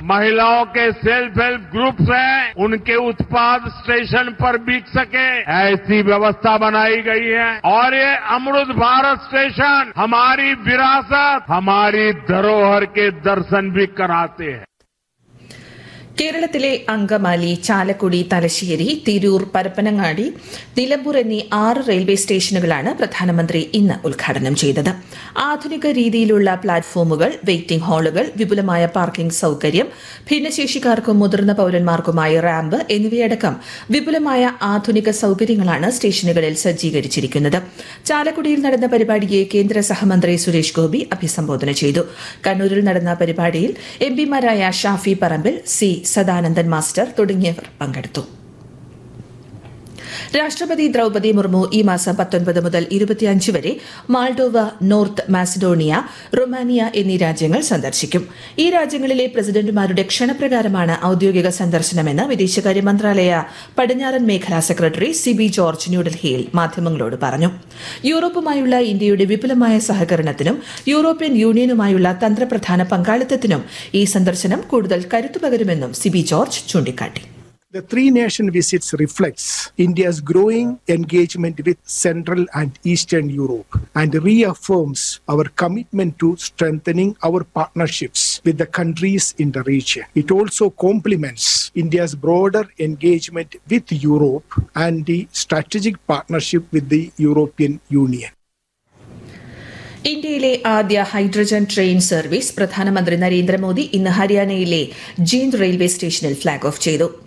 महिलाओं के self help groups हैं उनके उत्पाद स्टेशन पर बिक सके ऐसी व्यवस्था बनाई गई है और ये अमृत भारत स्टेशन हमारी विरासत हमारी धरोहर के दर्शन भी कराते हैं കേരളത്തിലെ അങ്കമാലി ചാലക്കുടി തലശ്ശേരി തിരൂർ പരപ്പനങ്ങാടി നിലമ്പൂർ എന്നീ ആറ് റെയിൽവേ സ്റ്റേഷനുകളാണ് പ്രധാനമന്ത്രി ഇന്ന് ഉദ്ഘാടനം ചെയ്തത് ആധുനിക രീതിയിലുള്ള പ്ലാറ്റ്ഫോമുകൾ വെയിറ്റിംഗ് ഹാളുകൾ വിപുലമായ പാർക്കിംഗ് സൌകര്യം ഭിന്നശേഷിക്കാർക്കും മുതിർന്ന പൌരന്മാർക്കുമായി റാമ്പ് എന്നിവയടക്കം വിപുലമായ ആധുനിക സൌകര്യങ്ങളാണ് സ്റ്റേഷനുകളിൽ സജ്ജീകരിച്ചിരിക്കുന്നത് ചാലക്കുടിയിൽ നടന്ന പരിപാടിയെ കേന്ദ്ര സഹമന്ത്രി സുരേഷ് ഗോപി അഭിസംബോധന ചെയ്തു കണ്ണൂരിൽ നടന്ന പരിപാടിയിൽ എംപിമാരായ ഷാഫി പറമ്പിൽ സി സദാനന്ദൻ മാസ്റ്റർ തുടങ്ങിയവർ പങ്കെടുത്തു രാഷ്ട്രപതി ദ്രൌപതി മുർമു ഈ മാസം പത്തൊൻപത് മുതൽ ഇരുപത്തിയഞ്ച് വരെ മാൾഡോവ നോർത്ത് മാസിഡോണിയ റൊമാനിയ എന്നീ രാജ്യങ്ങൾ സന്ദർശിക്കും ഈ രാജ്യങ്ങളിലെ പ്രസിഡന്റുമാരുടെ ക്ഷണപ്രകാരമാണ് ഔദ്യോഗിക സന്ദർശനമെന്ന് വിദേശകാര്യ മന്ത്രാലയ പടിഞ്ഞാറൻ മേഖലാ സെക്രട്ടറി സിബി ജോർജ് ന്യൂഡൽഹിയിൽ മാധ്യമങ്ങളോട് പറഞ്ഞു യൂറോപ്പുമായുള്ള ഇന്ത്യയുടെ വിപുലമായ സഹകരണത്തിനും യൂറോപ്യൻ യൂണിയനുമായുള്ള തന്ത്രപ്രധാന പങ്കാളിത്തത്തിനും ഈ സന്ദർശനം കൂടുതൽ കരുത്തു പകരുമെന്നും സിബി ജോർജ് ചൂണ്ടിക്കാട്ടി The three nation visits reflects India's growing engagement with Central and Eastern Europe and reaffirms our commitment to strengthening our partnerships with the countries in the region. It also complements India's broader engagement with Europe and the strategic partnership with the European Union. ഇന്ത്യയിലെ ആദ്യ hydrogen train service പ്രധാനമന്ത്രി നരേന്ദ്രമോദി ഇന്ന് ഹരിയാനയിലെ Jind railway സ്റ്റേഷനിൽ flag off ചെയ്തു